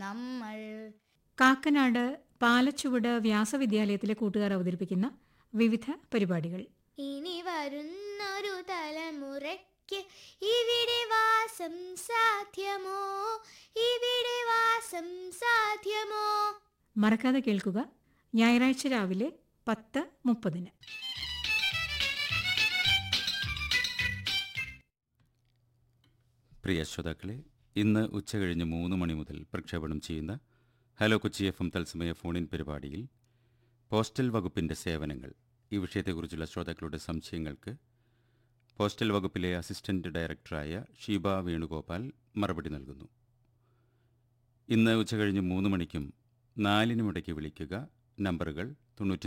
നമ്മൾ കാക്കനാട് പാലച്ചുവട് വ്യാസവിദ്യാലയത്തിലെ കൂട്ടുകാർ അവതരിപ്പിക്കുന്ന വിവിധ പരിപാടികൾ ഇനി വരുന്നൊരു തലമുറയ്ക്ക് ഇവിടെ വാസം സാധ്യമോ ഇവിടെ വാസം സാധ്യമോ മറക്കാതെ കേൾക്കുക ഞായറാഴ്ച രാവിലെ പത്ത് മുപ്പതിന് പ്രിയ ശ്രോതാക്കളെ ഇന്ന് ഉച്ചകഴിഞ്ഞ് മൂന്ന് മണി മുതൽ പ്രക്ഷേപണം ചെയ്യുന്ന ഹലോ കൊച്ചി എഫ് എം തത്സമയ ഫോണിൻ പരിപാടിയിൽ പോസ്റ്റൽ വകുപ്പിൻ്റെ സേവനങ്ങൾ ഈ വിഷയത്തെക്കുറിച്ചുള്ള ശ്രോതാക്കളുടെ സംശയങ്ങൾക്ക് പോസ്റ്റൽ വകുപ്പിലെ അസിസ്റ്റന്റ് ഡയറക്ടറായ ഷീബ വേണുഗോപാൽ മറുപടി നൽകുന്നു ഇന്ന് ഉച്ചകഴിഞ്ഞ് മൂന്ന് മണിക്കും നാലിനുമിടയ്ക്ക് വിളിക്കുക നമ്പറുകൾ തൊണ്ണൂറ്റി